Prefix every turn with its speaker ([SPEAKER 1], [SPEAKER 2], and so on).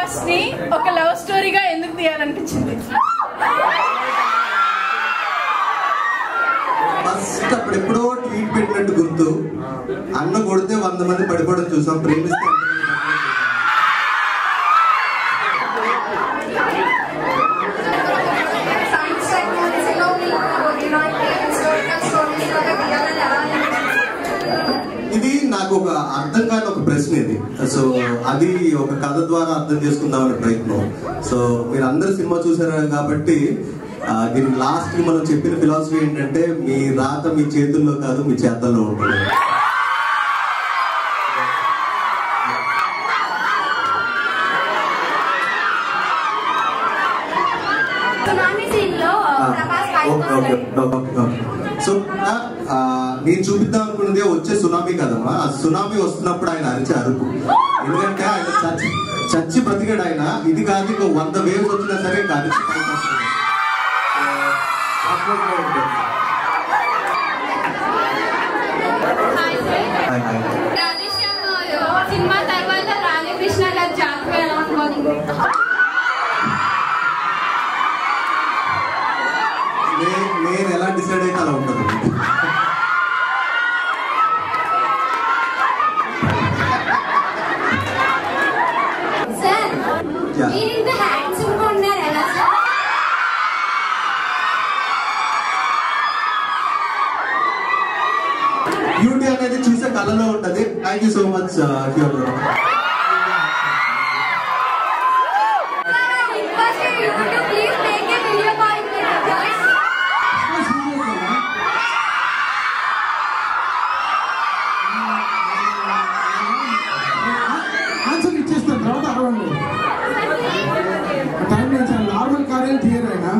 [SPEAKER 1] ప్రభాస్ ని ఒక లవ్ స్టోరీగా ఎందుకు తీయాలనిపించింది
[SPEAKER 2] ఫస్ట్ అప్పుడు ఎప్పుడో ట్వీట్ పెట్టినట్టు గుర్తు అన్న కొడితే వంద మంది పడిపోవడం చూసాం ప్రేమిస్తే
[SPEAKER 3] సైన్స్ టెక్నాలజీలో మీకు యునైటెడ్ హిస్టారికల్ స్టోరీస్ లాగా తీయాలని ఎలా అనిపించింది
[SPEAKER 2] ఇది నాకు ఒక అర్థం కాని ఒక ప్రశ్న ఇది సో అది ఒక కథ ద్వారా అర్థం చేసుకుందామనే ప్రయత్నం సో మీరు అందరు సినిమా చూసారు కాబట్టి ఆ, దీని లాస్ట్ కి మనం చెప్పిన ఫిలాసఫీ ఏంటంటే మీ రాత మీ చేతుల్లో కాదు మీ చేతల్లో ఉంటుంది
[SPEAKER 3] సునామీ సీన్ లో Prabhas
[SPEAKER 2] okay okay okay okay so ఆ, నేను చూపిద్దాం అనుకున్నది వచ్చే సునామీ కదమ్మా ఆ సునామీ వస్తున్నప్పుడు ఆయన అరిచే అరుపు ఎందుకంటే ఆయన చచ్చి చచ్చి బ్రతికాడు ఆయన ఇది కాదు ఇంకో వంద వేవ్స్ వచ్చినా సరే ఇంకా అరిచి పైకి వస్తాడు. Hi, hi.
[SPEAKER 4] సినిమా తర్వాత రాధాకృష్ణ గారి జాతర ఎలా ఉండబోతుంది
[SPEAKER 2] నే- నేను ఎలా డిసైడ్ అయితే అలా ఉంటుంది
[SPEAKER 3] సార్
[SPEAKER 2] Yeah.
[SPEAKER 3] మీరు ఇంత హ్యాండ్సమ్ గా ఉన్నారు ఎలా సార్
[SPEAKER 2] బ్యూటీ అనేది చూసే కళలో ఉంటది thank you so much here
[SPEAKER 3] request you to please make a video call with us
[SPEAKER 5] answer ఇచ్చేస్తాను తర్వాత అడగండి టైం లేదు సార్ నార్మల్ కార్యం క్లియర్ అయినా